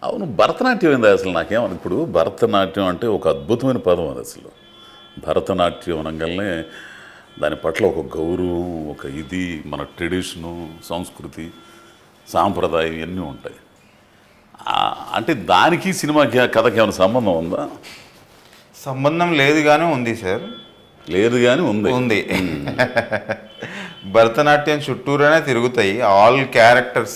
అవును భరతనాట్యం ఏంది అసలు నాకేమని ఇప్పుడు భరతనాట్యం అంటే ఒక అద్భుతమైన పదం అది అసలు భరతనాట్యం అనగానే దాని పట్ల ఒక గౌరవం ఒక ఇది మన ట్రెడిషను సంస్కృతి సాంప్రదాయం ఇవన్నీ ఉంటాయి ఆ, అంటే దానికి సినిమాకి ఆ కథకి ఏమైనా సంబంధం ఉందా సంబంధం లేదు కానీ ఉంది సార్ లేదు కానీ ఉంది ఉంది భరతనాట్యం చుట్టూరానే తిరుగుతాయి ఆల్ క్యారెక్టర్స్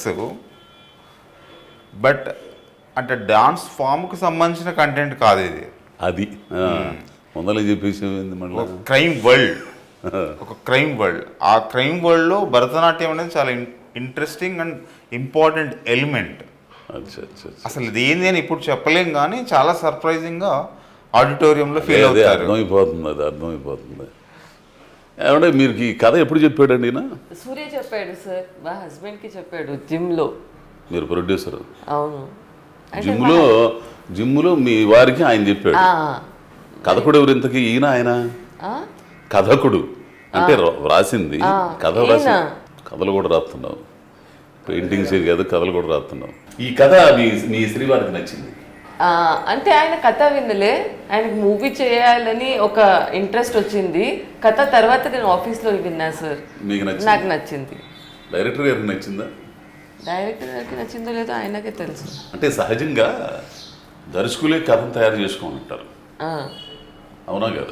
బట్ అంటే డాన్స్ ఫామ్కి సంబంధించిన కంటెంట్ కాదు ఇది అది ఆ, ముందలే చెప్పేసి మళ్ళీ ఒక క్రైమ్ వరల్డ్ ఒక క్రైమ్ వరల్డ్ ఆ క్రైమ్ వరల్డ్లో భరతనాట్యం అనేది చాలా ఇంట్రెస్టింగ్ అండ్ ఇంపార్టెంట్ ఎలిమెంట్ అచ్చా అచ్చా అచ్చా. అసలు ఇది ఏంది అని ఇప్పుడు చెప్పలేం కానీ చాలా సర్ప్రైజింగ్గా ఆడిటోరియంలో ఫీల్ అదే అవుతారు అర్థమైపోతుంది అది అర్థమైపోతుంది ఏమంటే మీరు ఈ కథ ఎప్పుడు చెప్పాడండి ఈయన సూర్య చెప్పాడు సార్ మా హస్బెండ్కి చెప్పాడు జిమ్లో మీరు ప్రొడ్యూసర్ అవును అంటే జిమ్లో జిమ్లో మీ వారికి ఆయన చెప్పాడు ఆ, కథకుడు ఎవరు ఇంతకీ ఈయన ఆయన ఆ? కథకుడు అంటే రా- రాసింది ఆ, కథ ఈయన. రాసి కథలు కూడా రాస్తున్నావు పెయింటింగ్స్ కాదు కథలు కూడా రాస్తున్నావు ఈ కథ మీ మీ శ్రీవారికి నచ్చింది ఆ, అంటే ఆయన కథ వినలే ఆయనకు మూవీ చేయాలని ఒక ఇంట్రెస్ట్ వచ్చింది కథ తర్వాత నేను ఆఫీస్లో విన్నా సార్ మీకు నచ్చింది నాకు నచ్చింది డైరెక్టర్ గారికి నచ్చిందా డైరెక్టర్ గారికి నచ్చిందో లేదో ఆయనకే తెలుసు అంటే సహజంగా దర్శకులే కథను తయారు చేసుకుంటారు ఆ, అవునా కదా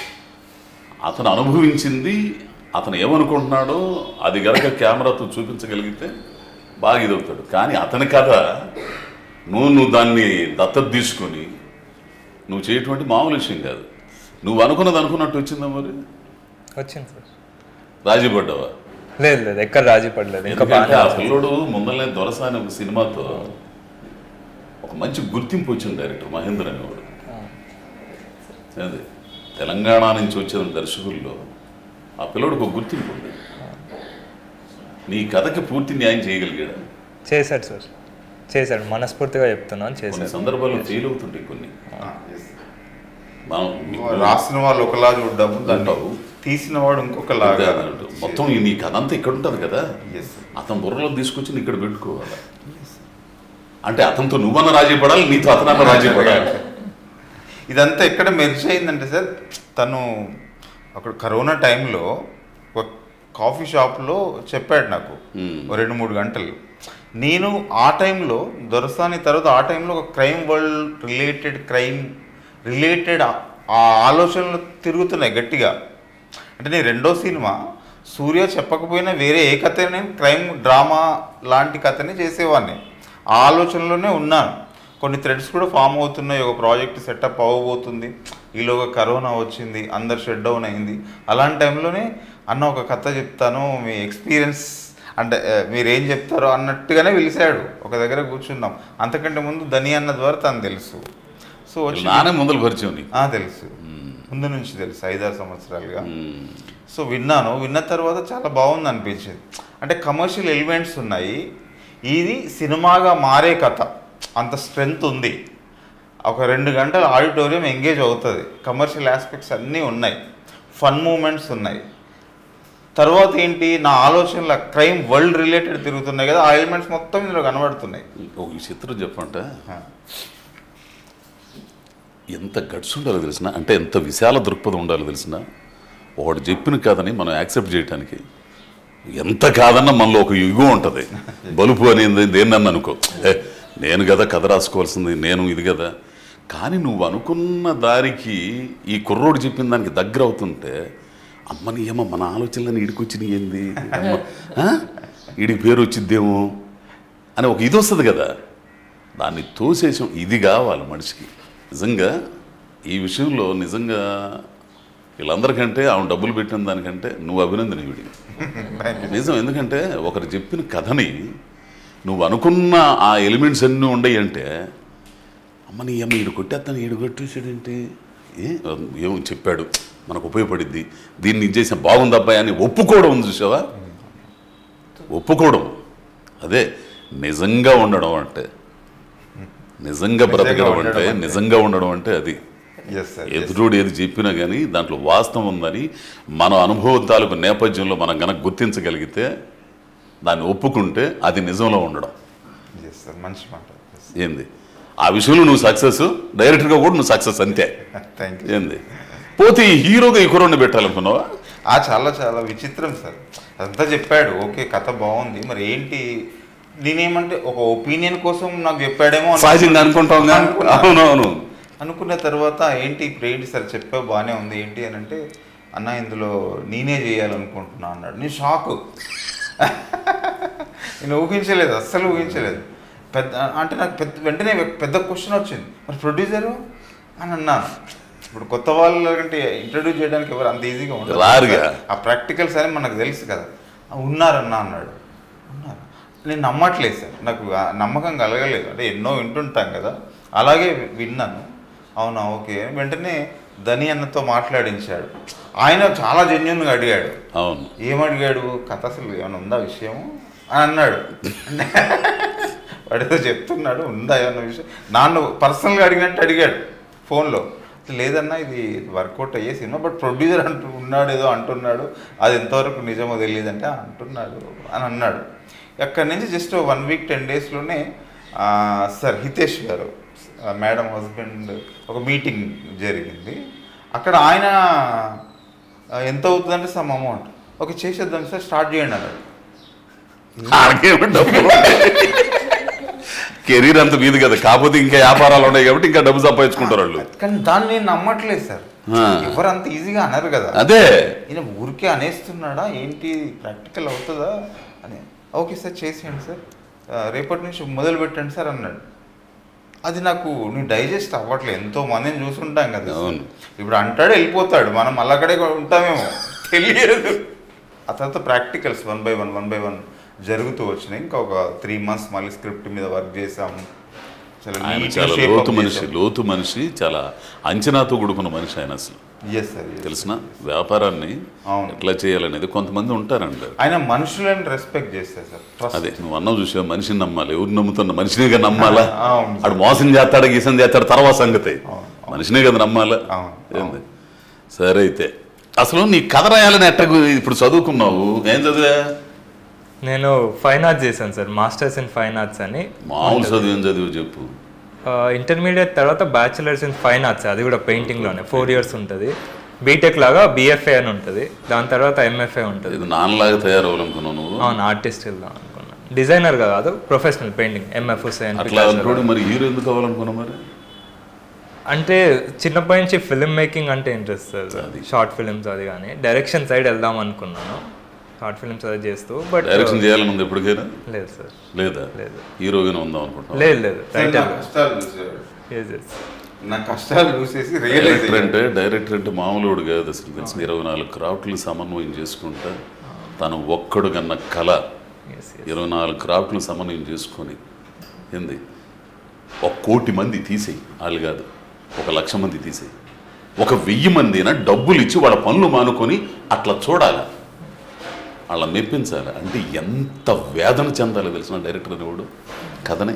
అతను అనుభవించింది అతను ఏమనుకుంటున్నాడో అది గనక కెమెరాతో చూపించగలిగితే బాగా ఇదవుతాడు కానీ అతని కథ నువ్వు నువ్వు దాన్ని దత్తత తీసుకొని నువ్వు చేయటువంటి మామూలు విషయం కాదు నువ్వు అనుకున్నది అనుకున్నట్టు వచ్చిందా మరి వచ్చింది సార్ రాజీ పడ్డావా లేదు లేదు ఎక్కడ రాజీ పడలేదు ఇంకా ఎందుకంటే బాగా ఆ పిల్లోడు ముందరనే దొరసాని ఒక సినిమాతో ఒక మంచి గుర్తింపు వచ్చింది డైరెక్టర్ మహేంద్ర అనేవాడు అదే తెలంగాణ నుంచి వచ్చిన దర్శకుల్లో ఆ పిల్లోడికి ఒక గుర్తింపు ఉంది నీ కథకి పూర్తి న్యాయం చేయగలిగాడు చేశాడు సార్ చేశాడు మనస్ఫూర్తిగా చెప్తున్నాను కొన్ని చేశాడు సందర్భాల్లో ఫెయిల్ అవుతుంటాయి కొన్ని మనం రాసిన వాళ్ళు ఒకలా చూడ్డాము దాన్ని ఉంటావు. తీసిన వాడు ఇంకొకలాగా మొత్తం ఈ నీ కథ అంతా ఇక్కడ ఉంటుంది కదా Yes. అతను బుర్రలో తీసుకొచ్చి నీ ఇక్కడ పెట్టుకోవాలి అంటే అతనితో నువ్వన్న రాజీ పడాలి నీతో అతనన్న రాజీ పడాలి ఇదంతా ఎక్కడ మెర్జ్ అయిందంటే సార్ తను అక్కడ కరోనా టైంలో ఒక కాఫీ షాప్లో చెప్పాడు నాకు Hmm. ఓ రెండు మూడు గంటలు నేను ఆ టైంలో దొరసాని తర్వాత ఆ టైంలో ఒక crime world related crime related ఆ ఆలోచనలు తిరుగుతున్నాయి గట్టిగా అంటే నేను రెండో సినిమా సూర్య చెప్పకపోయినా వేరే ఏ కథ నేను క్రైమ్ డ్రామా లాంటి కథనే చేసేవాడిని ఆ ఆలోచనలోనే ఉన్నాను కొన్ని థ్రెడ్స్ కూడా ఫామ్ అవుతున్నాయి ఒక ప్రాజెక్ట్ సెటప్ అవ్వబోతుంది ఈలోగా కరోనా వచ్చింది అందరు షట్ డౌన్ అయింది అలాంటి టైంలోనే అన్న ఒక కథ చెప్తాను మీ ఎక్స్పీరియన్స్ అంటే ఆ, మీరేం చెప్తారో అన్నట్టుగానే పిలిచాడు ఒక దగ్గర కూర్చున్నాం అంతకంటే ముందు ధని అన్న ద్వారా తను తెలుసు సో వచ్చి నానే ముందలు పరిచయం నీకు ఆ, తెలుసు ముందు నుంచి తెలుసు ఐదారు సంవత్సరాలుగా మ్మ్. సో విన్నాను విన్న తర్వాత చాలా బాగుంది అనిపించింది అంటే కమర్షియల్ ఎలిమెంట్స్ ఉన్నాయి ఇది సినిమాగా మారే కథ అంత స్ట్రెంగ్త్ ఉంది ఒక రెండు గంటల ఆడిటోరియం ఎంగేజ్ అవుతుంది కమర్షియల్ ఆస్పెక్ట్స్ అన్నీ ఉన్నాయి ఫన్ మూమెంట్స్ ఉన్నాయి తర్వాత ఏంటి నా ఆలోచనల క్రైమ్ వరల్డ్ రిలేటెడ్ తిరుగుతున్నాయి కదా ఆ ఎలిమెంట్స్ మొత్తం ఇందులో కనబడుతున్నాయి ఒక చిత్రం చెప్పంట ఎంత గట్స్ ఉండాలో తెలిసిన అంటే ఎంత విశాల దృక్పథం ఉండాలో తెలిసిన ఒకడు చెప్పిన కాదని మనం యాక్సెప్ట్ చేయడానికి ఎంత కాదన్నా మనలో ఒక యుగో ఉంటుంది బలుపు అనేది దేన్నన్నా అనుకో ఏ, నేను కదా కథ రాసుకోవాల్సింది నేను ఇది కదా కానీ నువ్వు అనుకున్న దారికి ఈ కుర్రోడు చెప్పిన దానికి దగ్గర అవుతుంటే అమ్మని ఏమో మన ఆలోచనలని ఈడికొచ్చినాయి ఏంది అమ్మ, ఆ? ఈడికి పేరు వచ్చిద్దేమో అని ఒక ఇది వస్తుంది కదా దాన్ని తోసేసాం ఇది కావాలి మనిషికి నిజంగా ఈ విషయంలో నిజంగా వీళ్ళందరికంటే ఆమె డబ్బులు పెట్టిన దానికంటే నువ్వు అభినందనీయుడి నిజం ఎందుకంటే ఒకరు చెప్పిన కథని నువ్వు అనుకున్న ఆ ఎలిమెంట్స్ అన్నీ ఉండయి అంటే అమ్మ నీ అమ్మ ఈడు కొట్టేస్తాను ఈడు కొట్టేసాడేంటి ఏ ఏమో చెప్పాడు మనకు ఉపయోగపడిద్ది దీన్ని ఇది చేసాం బాగుంది అబ్బాయి అని ఒప్పుకోవడం ఉంది చూసావా ఒప్పుకోవడం అదే నిజంగా ఉండడం అంటే నిజంగా బ్రతకడం ఉండడం అంటే అంటే. నిజంగా ఉండడం అంటే అది ఎస్ సార్ ఎదురుడు ఏది చెప్పినా కానీ దాంట్లో వాస్తవం ఉందని మన అనుభవం తాలూకు నేపథ్యంలో మనం గనక గుర్తించగలిగితే దాన్ని ఒప్పుకుంటే అది నిజంలో ఉండడం ఎస్ సార్ మంచి మాట Yes. ఏంది ఆ విషయంలో నువ్వు సక్సెస్ డైరెక్టర్గా కూడా నువ్వు సక్సెస్ అంతే థ్యాంక్ యూ ఏంది పోతే ఈ హీరోగా ఈ కుర్రోడిని పెట్టాలనుకున్నావా ఆ చాలా చాలా విచిత్రం సార్ అదంతా చెప్పాడు ఓకే కథ బాగుంది మరి ఏంటి నేనేమంటే ఒక ఒపీనియన్ కోసం నాకు చెప్పాడేమో అనుకున్నా. సహజంగా అనుకుంటాం కానీ అనుకున్నా. అవునవును అనుకున్న తర్వాత ఏంటి ఇప్పుడు ఏంటి సార్ చెప్పావు బాగానే ఉంది ఏంటి అని అంటే అన్న ఇందులో నేనే చేయాలనుకుంటున్నా అన్నాడు నేను షాక్ నేను ఊహించలేదు అస్సలు ఊహించలేదు పెద్ద అంటే నాకు పెద్ద వెంటనే పెద్ద క్వశ్చన్ వచ్చింది మరి ప్రొడ్యూసరు అని అన్నాను ఇప్పుడు కొత్త వాళ్ళకంటే ఇంట్రడ్యూస్ చేయడానికి ఎవరు అంత ఈజీగా ఉండదు రారుగా. ఆ ప్రాక్టికల్స్ అని మనకు తెలుసు కదా "ఆ, ఉన్నారన్నా అన్నాడు ఉన్నారు నేను నమ్మట్లేదు సార్ నాకు ఆ నమ్మకం కలగలేదు అంటే ఎన్నో వింటుంటాం కదా అలాగే వి- విన్నాను అవునా ఓకే వెంటనే ధని అన్నతో మాట్లాడించాడు ఆయన చాలా జెన్యున్గా అడిగాడు అవును ఏమడిగాడు కథ అసలు ఏమైనా ఉందా విషయం అని అన్నాడు వాడితో చెప్తున్నాడు ఉందా ఏమన్నా విషయం నాన్న పర్సనల్గా అడిగినట్టు అడిగాడు ఫోన్లో లేదన్నా ఇది వర్కౌట్ అయ్యే సినిమా బట్ ప్రొడ్యూసర్ అంటూ ఉన్నాడు ఏదో అంటున్నాడు అది ఎంతవరకు నిజమో తెలియదు అంటే అంటున్నాడు అని అన్నాడు అక్కడి నుంచి జస్ట్ వన్ వీక్ టెన్ డేస్లోనే సార్ హితేష్ గారు ఆ, మేడం హస్బెండ్ ఒక మీటింగ్ జరిగింది అక్కడ ఆయన ఆ, ఎంత అవుతుందంటే సమ్ అమౌంట్ ఓకే చేసేద్దాం సార్ స్టార్ట్ చేయండి అన్నాడు ఆడికేమో డబ్బు కెరీర్ అంత మీది కదా కాకపోతే ఇంకా వ్యాపారాలు ఉన్నాయి కాబట్టి ఇంకా డబ్బు సంపాదించుకుంటారు వాళ్ళు కానీ దాన్ని నేను నమ్మట్లేదు సార్ ఆ. ఎవరు అంత ఈజీగా అనరు కదా అదే ఈయన ఊరికే అనేస్తున్నాడా ఏంటి ప్రాక్టికల్ అవుతుందా అని ఓకే సార్ చేసేయండి సార్ ఆ, రేపటి నుంచి మొదలు పెట్టండి సార్ అన్నాడు అది నాకు నేను డైజెస్ట్ అవ్వట్లేదు ఎంతో మందిని చూసుంటాం కదా సార్. అవును. ఇప్పుడు అంటాడు వెళ్ళిపోతాడు మనం మళ్ళీ అక్కడే ఉంటామేమో తెలియదు ఆ తర్వాత practicals one by one one by one జరుగుతూ వచ్చినాయి ఇంకా ఒక త్రీ మంత్స్ మళ్ళీ స్క్రిప్ట్ మీద వర్క్ చేసాము చాలా ఆయన neat గా చాలా shape up లోతు మనిషి చేసాం. లోతు మనిషి చాలా అంచనాతో కూడుకున్న మనిషి ఆయన అసలు Yes, sir, yes. తెలిసిన వ్యాపారాన్ని అవును. ఎట్లా చేయాలనేది కొంతమంది ఉంటారండి ఆయన మనుషులను రెస్పెక్ట్ చేస్తారు సార్ ట్రస్ట్ అదే నువ్వు అన్నావు చూసావు మనిషిని నమ్మాలి ఎవరు నమ్ముతున్నా మనిషినే నమ్మాలా అవును. ఆడు మోసం చేస్తాడు గీసం చేస్తాడు తర్వాత సంగతి అవును, మనిషినే కదా నమ్మాలా అవును, ఏంది సరే అయితే అసలు నీ కథ రాయాలని ఎట్ట ఇప్పుడు చదువుకున్నావు ఏం చదివా నేను ఫైన్ ఆర్ట్స్ చేశాను sir masters in fine arts అని మామూలు చదువు ఏం చదివు చెప్పు ఇంటర్మీడియట్ తర్వాత బ్యాచిలర్స్ ఇన్ ఫైన్ ఆర్ట్స్ అది కూడా పెయింటింగ్లోనే ఫోర్ ఇయర్స్ ఉంటుంది బీటెక్ లాగా బిఎఫ్ఏ అని ఉంటుంది దాని తర్వాత ఎంఎఫ్ఏ ఉంటుంది ఇది నాన్నలాగా తయారవ్వాలనుకున్నావు నువ్వు అవును ఆర్టిస్ట్ వెళ్దాం అనుకున్నాను డిజైనర్ కాదు ప్రొఫెషనల్ పెయింటింగ్ ఎంఎఫ్ హుసేన్ అట్లా అనుకోడు మరి హీరో ఎందుకు అవ్వాలనుకున్నావు మరి అంటే చిన్నప్పటి నుంచి ఫిల్మ్ మేకింగ్ అంటే ఇంట్రెస్ట్ సార్ అది. షార్ట్ ఫిల్మ్స్ అది కానీ డైరెక్షన్ సైడ్ వెళ్దాం అనుకున్నాను షార్ట్ ఫిల్మ్స్ అది చేస్తూ బట్ డైరెక్షన్ చేయాలని ఉంది ఎప్పటికైనా లేదు సార్ లేదా లేదు. హీరోగానే ఉందాం అనుకుంటున్నావు లేదు లేదు సార్, నా టైటిల్ కష్టాలు చూసాడు ఎస్ ఎస్ నా కష్టాలు చూసేసి డైరెక్టర్ రియలైజ్ అంటే డైరెక్టర్ అంటే మామూలుడు కాదు అసలు తెలిసిన ఇరవై నాలుగు క్రాఫ్ట్లు సమన్వయం చేసుకుంటా తను ఒక్కడు కన్న కళ ఎస్ ఇరవై నాలుగు క్రాఫ్ట్లు సమన్వయం చేసుకొని ఏంది ఒక కోటి మంది తీసేయి వాళ్ళు కాదు ఒక లక్ష మంది తీసేయి ఒక వెయ్యి మందిన డబ్బులు ఇచ్చి వాళ్ళ పనులు మానుకొని అట్లా చూడాలి వాళ్ళ మెప్పించాలి అంటే ఎంత వేదన చెందాలో తెలిసిన డైరెక్టర్ అనేవాడు కథనే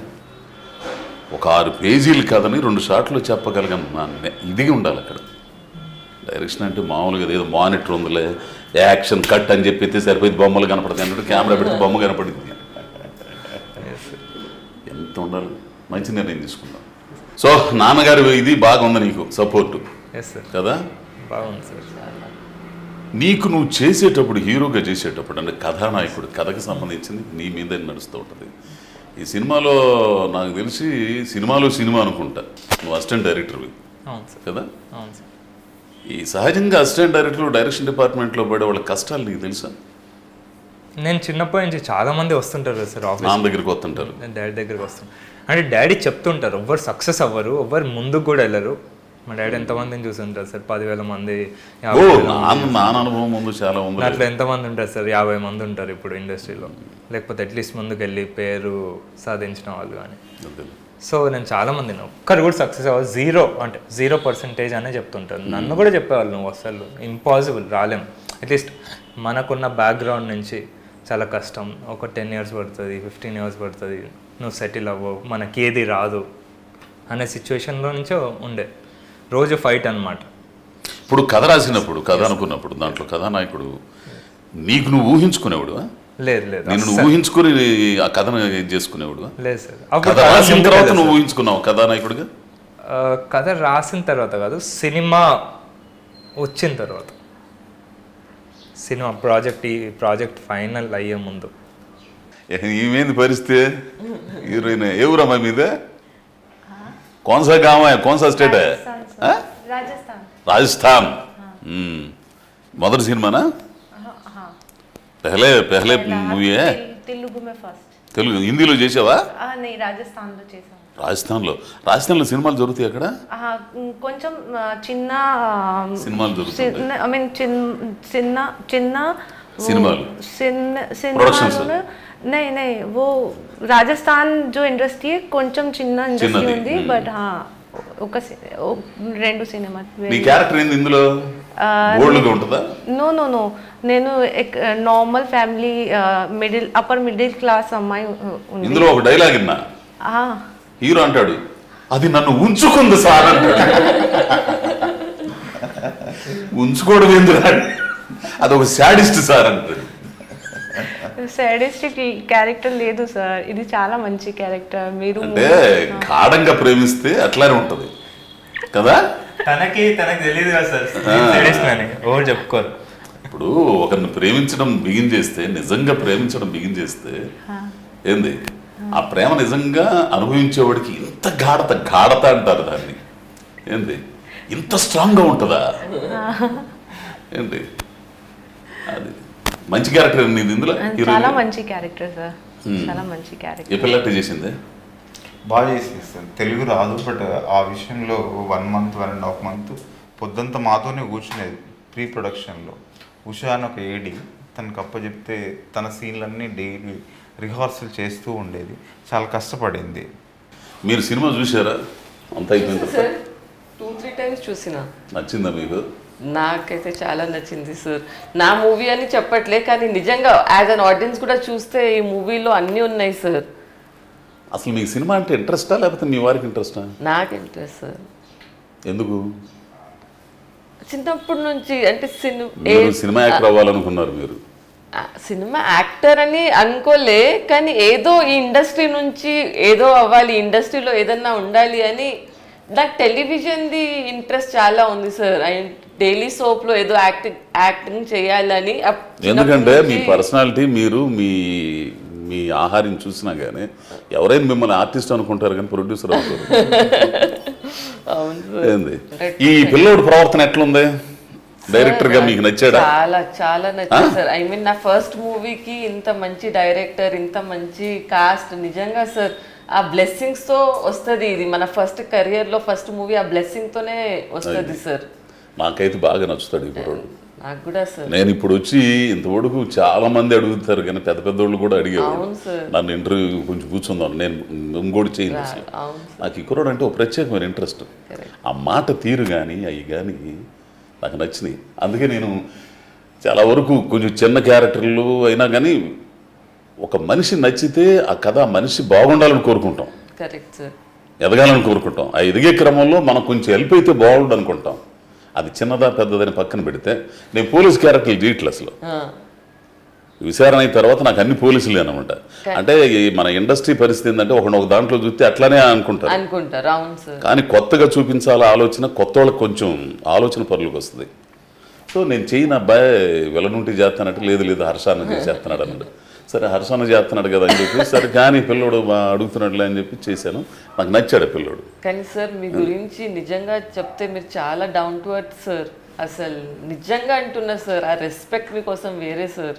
ఒక ఆరు పేజీల కథని రెండు షాట్లు చెప్పగలిగిన ఇది ఉండాలి అక్కడ డైరెక్షన్ అంటే మామూలుగా ఏదో మానిటర్ ఉందిలే యాక్షన్ కట్ అని చెప్పి సరిపోయింది బొమ్మలు కనపడతాయి అన్నట్టు కెమెరా పెడితే బొమ్మ కనపడింది ఎంత ఉండాలి మంచి నిర్ణయం తీసుకుందాం సో నాన్నగారు ఇది బాగుంది నీకు సపోర్టు ఎస్ సార్ కదా బాగుంది సార్ నీకు నువ్వు చేసేటప్పుడు హీరోగా చేసేటప్పుడు అంటే కథానాయకుడు కథకి సంబంధించింది నీ మీదే నడుస్తూ ఉంటుంది ఈ సినిమాలో నాకు తెలిసి సినిమాలో సినిమా అనుకుంటా నువ్వు అసిస్టెంట్ డైరెక్టర్వి అవును సార్ కదా అవును సార్ ఈ సహజంగా అసిస్టెంట్ డైరెక్టర్ డైరెక్షన్ డిపార్ట్మెంట్లో పడే వాళ్ళ కష్టాలు నీకు తెలుసా నేను చిన్నప్పటి నుంచి చాలా మంది వస్తుంటారు కదా సార్ ఆఫీస్ నాన్న దగ్గరికి వస్తుంటారు నేను డాడీ దగ్గరికి వస్తాను అంటే డాడీ చెప్తుంటారు ఎవ్వరు సక్సెస్ అవ్వరు ఎవ్వరు ముందుకు కూడా వెళ్ళరు మా డాడీ ఎంతమందిని చూస్తుంటారు సార్ పదివేల మంది ఓ యాభై వేల మంది. నాన్న నాన్న అనుభవం ముందు చాలా ఉంది అట్లా ఎంతమంది ఉంటారు సార్ యాభై మంది ఉంటారు ఇప్పుడు ఇండస్ట్రీలో లేకపోతే అట్లీస్ట్ ముందుకు వెళ్ళి పేరు సాధించిన వాళ్ళు కానీ అదే. సో నేను చాలా మంది ఒక్కరు కూడా సక్సెస్ అవ్వాలి జీరో అంటే జీరో పర్సెంటేజ్ అనే చెప్తుంటాను నన్ను కూడా చెప్పేవాళ్ళు నువ్వు అసలు ఇంపాసిబుల్ రాలేం అట్లీస్ట్ మనకున్న బ్యాక్గ్రౌండ్ నుంచి చాలా కష్టం ఒక టెన్ ఇయర్స్ పడుతుంది ఫిఫ్టీన్ ఇయర్స్ పడుతుంది నువ్వు సెటిల్ అవ్వవు మనకి ఏది రాదు అనే సిచ్యువేషన్లో నుంచో ఉండే రోజు ఫైట్ అన్నమాట ఇప్పుడు కథ రాసినప్పుడు కథ అనుకున్నప్పుడు దాంట్లో కథానాయకుడు నీకు నువ్వు ఊహించుకునేవాడు లేదు లేదు నేను అస్సలు. ఊహించుకుని ఆ కథను ఇది చేసుకునేవాడు లేదు సార్ కథ అప్పుడు కథ రాసిన ముందు తర్వాత కదా నువ్వు సార్. ఊహించుకున్నావు కథానాయకుడిగా ఆ, కథ రాసిన తర్వాత కాదు సినిమా వచ్చిన తర్వాత సినిమా ప్రాజెక్ట్ ఈ ప్రాజెక్ట్ ఫైనల్ అయ్యే ముందు ఈమెంది పరిస్థితి హీరోయిన్ ఏ ఊరమ్మా మీద కోన్సా గామ కోన్సా స్టేట్ राजस्थान ఆ? सर राजस्थान రాజస్థాన్ మ్మ్. మొదటి సినిమానా हाँ हाँ పెహలే పెహలే మూవీ तेल- तेलुगु में फर्स्ट తెలుగు హిందీలో చేసావా ఆ, नहीं राजस्थान లో చేసాం రాజస్థాన్లో రాజస్థాన్లో సినిమాలు జరుగుతాయి అక్కడ ఆ, కొంచెం ఆ, చిన్న సినిమాలు జరుగుతుంటాయి. ఐ మీన్ చిన్న చిన్న సినిమాలు. చిన్న Productions. సినిమాలు नहीं नहीं वो राजस्थान जो इंडस्ट्री है కొంచెం చిన్న ఇండస్ట్రీ చిన్నది, ఉంది మ్మ్. బట్ ఒక సి- ఓ- రెండు సినిమా నీ క్యారెక్టర్ ఏంది ఇందులో బోల్డ్గా ఉంటుందా నో నో నో నేను normal family middle upper middle class అమ్మాయి ఉ- ఉంది ఇందులో ఒక డైలాగ్ విన్నా ఆ, హీరో అంటాడు అది నన్ను ఉంచుకుంది సార్ అంటాడు ఉంచుకోవడం ఎందుకు అది ఒక శాడిస్ట్ సార్ అంటాడు సాడిస్టిక్ క్యారెక్టర్ లేదు సార్ ఇది చాలా మంచి క్యారెక్టర్ మీరు అంటే గాఢంగా ప్రేమిస్తే అట్లానే ఉంటది కదా తనకి తనకి తెలియదు కదా సార్ అని ఓ చెప్పుకోరు ఇప్పుడు ఒకరిని ప్రేమించడం బిగిన్ చేస్తే నిజంగా ప్రేమించడం బిగిన్ చేస్తే ఏంది ఆ ప్రేమ నిజంగా అనుభవించేవాడికి ఇంత గాఢత గాఢత అంటారు దాన్ని ఏంది ఇంత స్ట్రాంగ్గా ఉంటుందా ఏంటి అది మంచి క్యారెక్టర్ నీది ఇందులో చాలా హీరోయిన్ మంచి క్యారెక్టర్ సార్ చాలా మంచి ఏ క్యారెక్టర్ పిల్లట్టు చేసింది బాగా చేసింది సార్ తెలుగు రాదు బట్ ఆ విషయంలో one month one and half month పొద్దంతా మాతోనే కూర్చునేది ప్రీ ప్రొడక్షన్లో ఉషా అని ఒక ఏడి తనకు అప్పచెప్తే తన సీన్లన్నీ డైలీ రిహార్సల్ చేస్తూ ఉండేది చాలా కష్టపడింది మీరు సినిమా చూసారా అంత అయిపోయిన తర్వాత సార్ టూ త్రీ టైమ్స్ చూసిన నచ్చిందా మీకు నాకైతే చాలా నచ్చింది సార్ నా మూవీ అని చెప్పట్లే కానీ నిజంగా యాజ్ అన్ ఆడియన్స్ కూడా చూస్తే ఈ మూవీలో అన్నీ ఉన్నాయి సార్ అసలు మీకు సినిమా అంటే ఇంట్రెస్టా లేకపోతే మీ వారికి ఇంట్రెస్టా నాకు ఇంట్రెస్ట్ సార్ ఎందుకు చిన్నప్పటి నుంచి అంటే సినిమా మీరు సినిమా యాక్టర్ అవ్వాలనుకున్నారు మీరు సినిమా యాక్టర్ అని అనుకోలే కానీ ఏదో ఈ ఇండస్ట్రీ నుంచి ఏదో అవ్వాలి ఇండస్ట్రీలో ఏదన్నా ఉండాలి అని నాకు టెలివిజన్ది ఇంట్రెస్ట్ చాలా ఉంది సార్ అండ్ డైలీ సోప్లో ఏదో యాక్టింగ్ యాక్టింగ్ చేయాలని అప్- ఎందుకంటే చిన్నప్పటి మీ నుంచి- పర్సనాలిటీ మీరు మీ మీ ఆహారం చూసినా కానీ ఎవరైనా మిమ్మల్ని ఆర్టిస్ట్ అనుకుంటారు కానీ ప్రొడ్యూసర్ అవుతారు అవును సార్ ఏంది ఈ పిల్లోడు ప్రవర్తన ఎట్లుంది డైరెక్టర్ గా మీకు నచ్చాడా చాలా చాలా నచ్చింది సార్ ఐ మీన్ నా ఫస్ట్ మూవీకి ఇంత మంచి డైరెక్టర్ ఇంత మంచి కాస్ట్ నిజంగా సార్ ఆ బ్లెస్సింగ్స్ తో వస్తది ఇది మన ఫస్ట్ కెరియర్ లో ఫస్ట్ మూవీ ఆ బ్లెస్సింగ్ తోనే వస్తది సార్ నాకైతే బాగా నచ్చుతాడు ఈ కుర్రోడు నాకు కూడా సార్ నేను ఇప్పుడు వచ్చి ఇంతవరకు చాలా మంది అడుగుతారు కానీ పెద్ద పెద్ద వాళ్ళు కూడా అడిగేవాడు అవును సార్. నన్ను ఇంటర్వ్యూ కొంచెం కూర్చుందాం నేను ఇంకోటి చేయను అసలు అవును నాకు ఈ కుర్రోడు అంటే ఒక ప్రత్యేకమైన ఇంట్రెస్ట్ ఆ మాట తీరు కానీ అవి కానీ నాకు నచ్చినాయి అందుకే నేను చాలా వరకు కొంచెం చిన్న క్యారెక్టర్లు అయినా కానీ ఒక మనిషి నచ్చితే ఆ కథ ఆ మనిషి బాగుండాలని కోరుకుంటాం కరెక్ట్ సార్ ఎదగాలని కోరుకుంటాం ఆ ఎదిగే క్రమంలో మనం కొంచెం హెల్ప్ అయితే బాగుండు అనుకుంటాం అది చిన్నదా పెద్దదని పక్కన పెడితే నేను పోలీస్ క్యారెక్టర్లు చేయట్లే అసలు విచారణ అయిన తర్వాత నాకు అన్ని పోలీసులే అనమాట అంటే ఈ మన ఇండస్ట్రీ పరిస్థితి ఏంటంటే ఒకటి ఒక దాంట్లో చూస్తే అట్లానే అనుకుంటారు అనుకుంటారు అవును సార్ కానీ కొత్తగా చూపించాల ఆలోచన కొత్త వాళ్ళకి కొంచెం ఆలోచన పరులకు వస్తుంది సో నేను చేయను అబ్బాయి వెలనుంటి చేస్తానంటే లేదు లేదు హర్షాన్ని చేస్తున్నాడు అన్నాడు సరే హర్షాన్ని చేస్తున్నాడు కదా అని చెప్పి సరే కానీ పిల్లోడు బా- అడుగుతున్నాడులే అని చెప్పి చేశాను నాకు నచ్చాడు ఆ పిల్లోడు కానీ సార్ మీ గురించి నిజంగా చెప్తే మీరు చాలా డౌన్ టు అర్త్ సార్ అసలు నిజంగా అంటున్నా సార్ ఆ రెస్పెక్ట్ మీకోసం వేరే సార్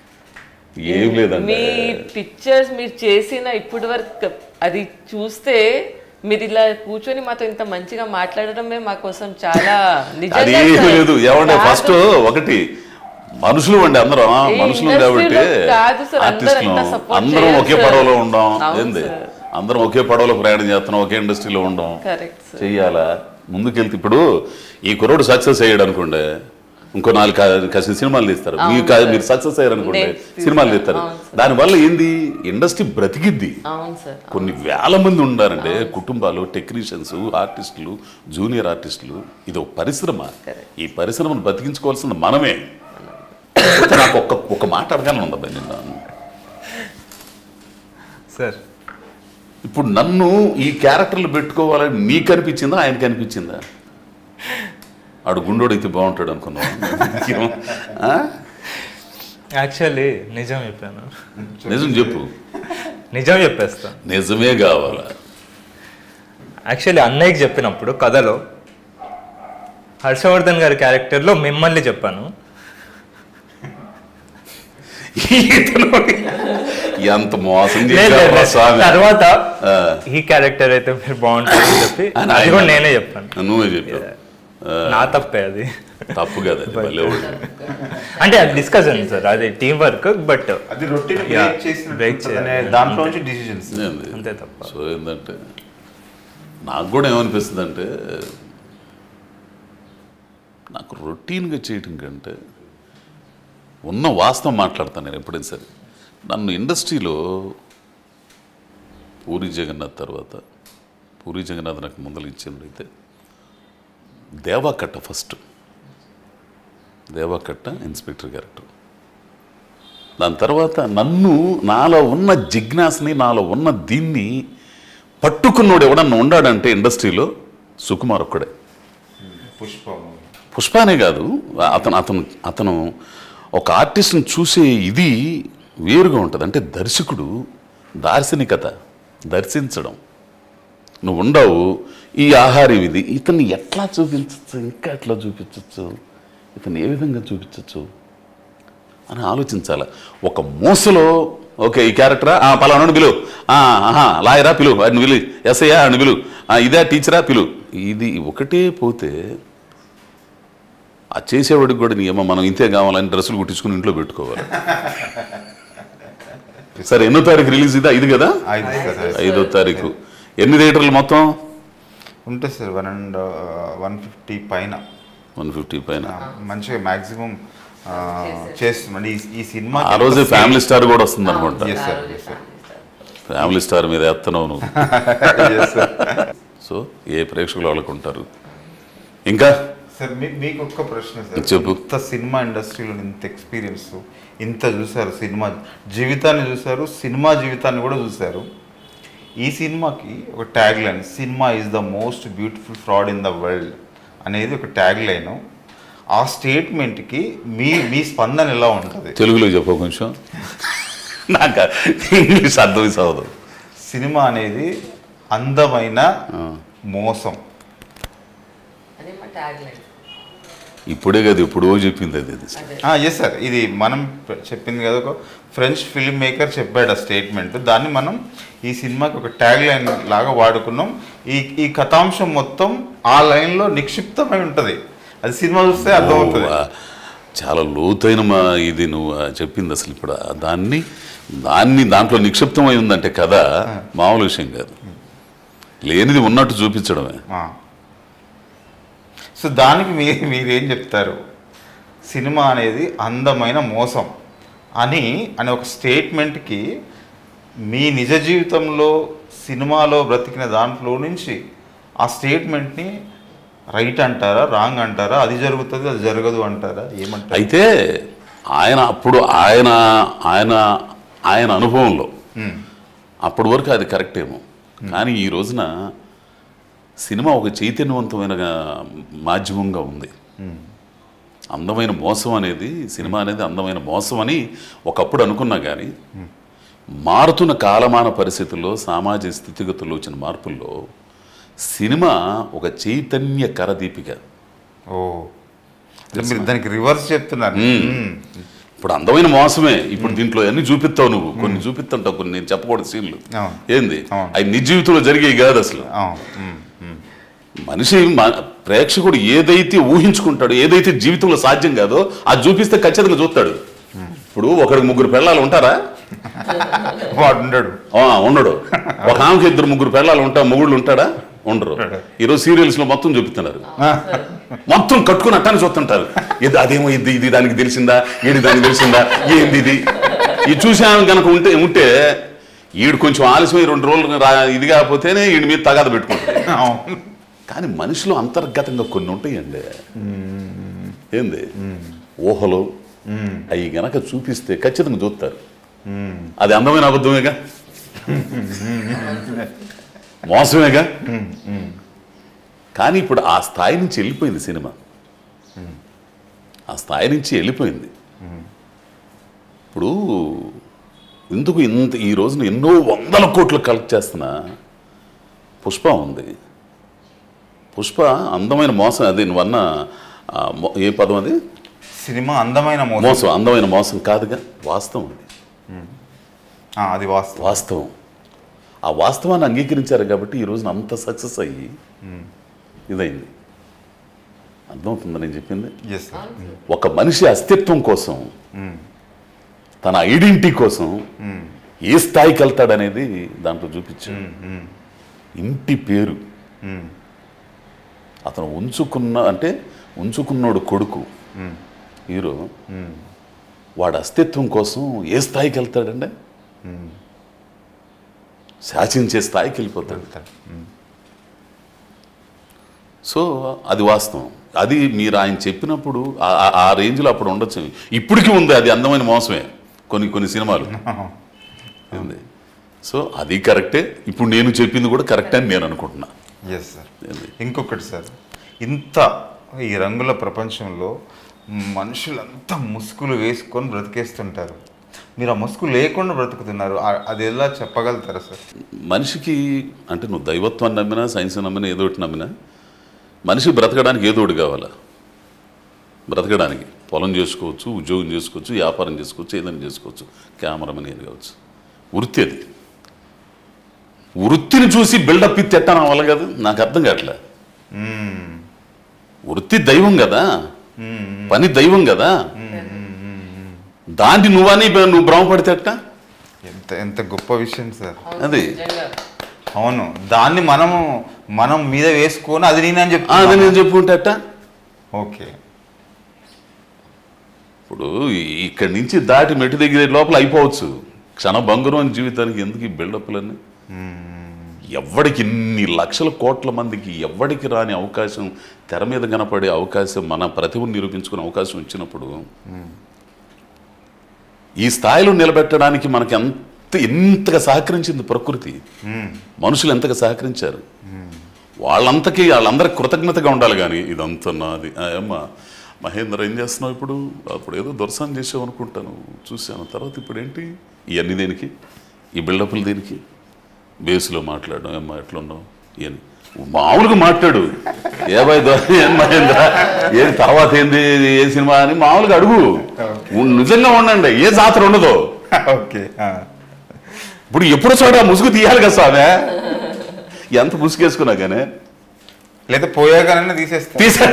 ఏం లేదండి మీ పిక్చర్స్ మీరు చేసిన ఇప్పటి వరకు అది చూస్తే మీరు ఇలా కూర్చొని మాతో ఇంత మంచిగా మాట్లాడడమే మా కోసం చాలా అది నిజంగా ఏం సార్. లేదు ఏమంటే కాదు. ఫస్ట్ ఒకటి మనుషులు అండి అందరం ఆ, ఈ మనుషులు ఇండస్ట్రీలో కాబట్టి కాదు సార్, అందరూ ఆర్టిస్టులు ఎంత support అందరం చేయరు ఒకే సార్. పడవలో ఉండం అవును ఏంది సార్. అందరం ఒకే పడవలో ప్రయాణం చేస్తున్నాం ఒకే ఇండస్ట్రీలో ఉండం కరెక్ట్ సార్ చెయ్యాలా ముందుకెళ్తే ఇప్పుడు ఈ కుర్రోడు సక్సెస్ అయ్యాడు అనుకోండి ఇంకో నాలుగు కా- కాసిన సినిమాలు తీస్తారు మీరు కా- మీరు సక్సెస్ అయ్యారు అనుకోండి నేను సినిమాలు తీస్తాను. తీస్తారు అవును దానివల్ల ఏంది ఇండస్ట్రీ బ్రతికిద్ది అవును సార్ కొన్ని వేల మంది ఉన్నారంటే కుటుంబాలు టెక్నీషియన్స్ ఆర్టిస్టులు జూనియర్ ఆర్టిస్టులు ఇది ఒక పరిశ్రమ ఈ పరిశ్రమను బతికించుకోవాల్సింది మనమే అయితే నాకు ఒక్క ఒక మాట అడగాలని ఉందబ్బా నిన్న సార్ ఇప్పుడు నన్ను ఈ క్యారెక్టర్లు పెట్టుకోవాలని నీకు అనిపించిందా ఆయనకి అనిపించిందా ఆడు గుండోడైతే బాగుంటాడు అనుకున్నావు యాక్చువల్లీ నిజం చెప్పాను నిజం చెప్పు నిజం చెప్పేస్తా నిజమే కావాలా యాక్చువల్లీ అన్నయ్యకి చెప్పినప్పుడు కథలో హర్షవర్ధన్ గారి క్యారెక్టర్లో మిమ్మల్ని చెప్పాను ఇతను ఎంత మోసం లేదు, లేదు, చేశావురా లేదు. స్వామి. తర్వాత ఆ. ఈ క్యారెక్టర్ అయితే మీరు బాగుంటుందని చెప్పి అని అది ఆయన కూడా నేనే చెప్పాను నువ్వే చెప్పావు నా తప్పే అది తప్పు కదా అది, భలే వాడు. అంటే అది డిస్కషన్ సార్ అది టీం వర్క్ బట్ అది రొటీన్ Yeah, బ్రేక్ చేసిన break చేయాలి. దాంట్లో నుంచి డిసిజన్స్ ఏంది? అంతే తప్ప సో ఏంటంటే నాకు కూడా ఏమనిపిస్తుంది అంటే నాకు రొటీన్గా చేయటం కంటే ఉన్న వాస్తవం మాట్లాడతాను నేను ఎప్పుడైనా సరే నన్ను ఇండస్ట్రీలో పూరి జగన్నాథ్ తర్వాత పూరి జగన్నాథ్ నాకు ముందలు ఇచ్చినట్టయితే Deva Katta first Deva Katta inspector character దాని తర్వాత నన్ను నాలో ఉన్న జిజ్ఞాసని నాలో ఉన్న దీన్ని పట్టుకున్నోడు ఎవడన్నా ఉండాడంటే ఇండస్ట్రీలో సుకుమార్ ఒక్కడే పుష్ప పుష్పానే కాదు అతను అతను అతను ఒక ఆర్టిస్ట్ని చూసే ఇది వేరుగా ఉంటుంది అంటే దర్శకుడు దార్శనికత దర్శించడం నువ్వు ఉండవు ఈ ఆహారం ఇది ఇతన్ని ఎట్లా చూపించచ్చు ఇంకా ఎట్లా చూపించచ్చు ఇతను ఏ విధంగా చూపించచ్చు అని ఆలోచించాలి ఒక మూసలో ఓకే ఈ క్యారెక్టరా ఆ, పలానాడు పిలు ఆ, ఆహా లాయరా పిలు వాడిని పిలు ఎస్ఐయా అని పిలు ఆ, ఇదే టీచరా పిలు ఇది ఒకటే పోతే ఆ చేసేవాడికి కూడా నీ ఏమో మనం ఇంతే కావాలని డ్రెస్సులు కుట్టించుకుని ఇంట్లో పెట్టుకోవాలి సరే ఎన్నో తారీఖు రిలీజ్ ఇదా ఇది కదా ఐదు సార్ ఐదో తారీఖు ఎన్ని థియేటర్లు మొత్తం ఉంటుంది sir one and one fifty పైన వన్ ఫిఫ్టీ పైన ఆ, మంచిగా మాక్సిమం చేస్తున్నాం ఈ ఈ సినిమా ఆ రోజే ఫ్యామిలీ స్టార్ కూడా వస్తుంది అనుకుంటా yes sir yes sir family star మీద ఎత్తనవు నువ్వు ఎస్ సార్ సో ఏ ప్రేక్షకులు వాళ్ళకు ఉంటారు ఇంకా సార్ మీ- మీకు ఒక్క ప్రశ్న సార్ చెప్పు. ఇంత సినిమా ఇండస్ట్రీలో ఇంత ఎక్స్పీరియన్స్ ఇంత చూసారు సినిమా జీవితాన్ని చూసారు సినిమా జీవితాన్ని కూడా చూసారు ఈ సినిమాకి ఒక tag line cinema is the most beautiful fraud in the world అనేది ఒక ట్యాగ్ లైన్ ఆ స్టేట్మెంట్కి మీ మీ స్పందన ఎలా ఉంటుంది తెలుగులో చెప్పు కొంచెం నాకు ఇంగ్లీష్ అర్థం సావదు సినిమా అనేది అందమైన మోసం అది మా ట్యాగ్ లైన్ ఇప్పుడే కదా ఎప్పుడో చెప్పింది అది అది. ఎస్ సార్ ఇది మనం ప్ర- చెప్పింది కదా ఒక ఫ్రెంచ్ ఫిల్మ్ మేకర్ చెప్పాడు ఆ స్టేట్మెంట్ దాన్ని మనం ఈ సినిమాకి ఒక ట్యాగ్ లైన్ లాగా వాడుకున్నాం ఈ ఈ కథాంశం మొత్తం ఆ లైన్లో నిక్షిప్తమై ఉంటుంది అది సినిమా చూస్తే అర్థమవుతుంది ఓ, ఆ, చాలా లోతైన మా ఇది నువ్వు ఆ చెప్పింది అసలు ఇప్పుడు ఆ దాన్ని దాన్ని దాంట్లో నిక్షిప్తమై ఉందంటే కదా మామూలు విషయం కాదు లేనిది ఉన్నట్టు చూపించడమే ఆ. సో దానికి మీరు మీరేం చెప్తారు సినిమా అనేది అందమైన మోసం అని అనే ఒక స్టేట్మెంట్కి మీ నిజ జీవితంలో సినిమాలో బ్రతికిన దాంట్లో నుంచి ఆ స్టేట్మెంట్ని రైట్ అంటారా రాంగ్ అంటారా అది జరుగుతుంది అది జరగదు అంటారా ఏమంటారు అయితే ఆయన అప్పుడు ఆయన ఆయన ఆయన అనుభవంలో మ్మ్. అప్పటి వరకు అది కరెక్ట్ ఏమో కానీ ఈ రోజున సినిమా ఒక చైతన్యవంతమైన మాధ్యమంగా ఉంది అందమైన మోసం అనేది సినిమా అనేది అందమైన మోసం అని ఒకప్పుడు అనుకున్నా కానీ మారుతున్న కాలమాన పరిస్థితుల్లో సామాజిక స్థితిగతుల్లో వచ్చిన మార్పుల్లో సినిమా ఒక చైతన్య కరదీపిక ఓ అంటే మీరు దానికి రివర్స్ చెప్తున్నారు మ్మ్. ఇప్పుడు అందమైన మోసమే ఇప్పుడు దీంట్లో అన్ని చూపిస్తావు నువ్వు కొన్ని చూపిస్తుంటావు కొన్ని నేను చెప్పకూడదు సీన్లు అవును. ఏంది అవును. అవి నిజ జీవితంలో జరిగేవి కాదు అసలు ఆ, మ్మ్, మ్మ్. మనిషి మ- ప్రేక్షకుడు ఏదైతే ఊహించుకుంటాడో ఏదైతే జీవితంలో సాధ్యం కాదో అది చూపిస్తే ఖచ్చితంగా చూస్తాడు ఇప్పుడు ఒకడికి ముగ్గురు పెళ్ళాలు ఉంటారా వాడు ఉండడు ఆ, ఉండడు ఒక ఆమెకి ఇద్దరు ముగ్గురు పెళ్ళాలు ఉంటా మొగుళ్ళు ఉంటాడా ఉండరు ఈరోజు సీరియల్స్ లో మొత్తం చూపిస్తున్నారు మొత్తం కట్టుకుని అట్టాన్ని చూస్తుంటారు ఇది అదేమో ఇది ఇది దానికి తెలిసిందా ఏది దానికి తెలిసిందా ఏంది ఇది ఇది చూసాను కనుక ఉంటే ఉంటే ఈడు కొంచెం ఆలస్యమై రెండు రోజులు రా ఇది కాకపోతేనే ఈడి మీద తగాద పెట్టుకుంటాడు అవును. కానీ మనిషిలో అంతర్గతంగా కొన్ని ఉంటాయండి ఏంది ఊహలు అవి గనక చూపిస్తే ఖచ్చితంగా చూస్తారు అది అందమైన అబద్ధమేగా మోసమేగా కానీ ఇప్పుడు ఆ స్థాయి నుంచి వెళ్ళిపోయింది సినిమా ఆ స్థాయి నుంచి వెళ్ళిపోయింది ఇప్పుడు ఎందుకు ఇంత ఈ రోజున ఎన్నో వందల కోట్లు కలెక్ట్ చేస్తున్నా పుష్ప ఉంది పుష్ప అందమైన మోసం అది నువ్వన్న ఆ, మో- ఏ పదం అది సినిమా అందమైన మోసం మోసం అందమైన మోసం కాదుగా వాస్తవం అది ఆ, అది వాస్తవం వాస్తవం ఆ వాస్తవాన్ని అంగీకరించారు కాబట్టి ఈ రోజున అంత సక్సెస్ అయ్యి ఇదైంది అర్థమవుతుందా నేను చెప్పింది ఎస్ సార్ ఒక మనిషి అస్తిత్వం కోసం తన ఐడెంటిటీ కోసం ఏ స్థాయికి వెళ్తాడనేది దాంట్లో చూపించాడు ఇంటి పేరు అతను ఉంచుకున్న అంటే ఉంచుకున్నోడు కొడుకు హీరో వాడు అస్తిత్వం కోసం ఏ స్థాయికి వెళ్తాడండి శాసించే స్థాయికి వెళ్ళిపోతాడు సో అది వాస్తవం అది మీరు ఆయన చెప్పినప్పుడు ఆ- ఆ- ఆ రేంజ్లో అప్పుడు ఉండొచ్చు ఇప్పటికీ ఉంది అది అందమైన మోసమే కొన్ని కొన్ని సినిమాలు ఉంది సో అది కరెక్టే ఇప్పుడు నేను చెప్పింది కూడా కరెక్ట్ అని నేను అనుకుంటున్నా ఎస్ సార్ ఏంది? ఇంకొకటి సార్ ఇంత ఈ రంగుల ప్రపంచంలో మనుషులంతా ముసుగులు వేసుకొని బ్రతికేస్తుంటారు మీరు ఆ ముసుగు లేకుండా బ్రతుకుతున్నారు ఆ- అది ఎలా చెప్పగలుగుతారా సార్ మనిషికి అంటే నువ్వు దైవత్వాన్ని నమ్మినా సైన్స్ నమ్మినా ఏదో ఒకటి నమ్మినా మనిషి బ్రతకడానికి ఏదో ఒకటి కావాలా బ్రతకడానికి పొలం చేసుకోవచ్చు ఉద్యోగం చేసుకోవచ్చు వ్యాపారం చేసుకోవచ్చు ఏదైనా చేసుకోవచ్చు కెమెరామెన్ ఏది కావచ్చు వృత్తి అది వృత్తిని చూసి బిల్డప్ ఇత్తి ఎట్టా నా వల్ల కదా నాకు అర్థం కావట్లే వృత్తి దైవం కదా పని దైవం కదా దాన్ని నువ్వని నువ్వు భ్రమపడితే ఎట్టా ఎంత ఎంత గొప్ప విషయం సార్ అది నిజంగా. అవును దాన్ని మనము మనం మీద వేసుకొని అది నేనని ఆ, అది చెప్తాను నేను చెప్పుకుంటే ఎట్టా ఓకే ఇప్పుడు ఈ- ఇక్కడి నుంచి దాటి మెట్టు దగ్గర లోపల అయిపోవచ్చు క్షణభంగురం అని జీవితానికి ఎందుకు ఈ బిల్డప్లన్నీ ఎవడికి ఇన్ని లక్షల కోట్ల మందికి ఎవడికి రాని అవకాశం తెర మీద కనపడే అవకాశం మన ప్రతిభను నిరూపించుకునే అవకాశం ఇచ్చినప్పుడు ఈ స్థాయిలో నిలబెట్టడానికి మనకి ఎంత ఎంతగా సహకరించింది ప్రకృతి మనుషులు ఎంతగా సహకరించారు వాళ్ళంతకీ వాళ్ళందరికి కృతజ్ఞతగా ఉండాలి కానీ ఇదంతా నాది ఆ, అమ్మా మహేందర్ ఏం చేస్తున్నావు ఇప్పుడు అప్పుడు ఏదో దొరసాన్ చేసావు అనుకుంటాను చూశాను తర్వాత ఇప్పుడు ఏంటి ఇవన్నీ దేనికి ఈ బిల్డప్లు దేనికి బేస్లో మాట్లాడడం ఏమ్మా ఎట్లున్నావు ఇవన్నీ మామూలుగా మాట్లాడు ఏ బాయ్ ఏం మహేంద్ర ఏం తర్వాత ఏంది ఏ సినిమా అని మామూలుగా అడుగు ఉన్- నిజంగా ఉండండి ఏ జాతర ఉండదు ఓకే ఇప్పుడు ఎప్పుడు చూడ ముసుగు తీయాలి కదా స్వామి ఎంత ముసుగేసుకున్నా కానీ లేదా పోయాగానే తీసేస్తా తీసా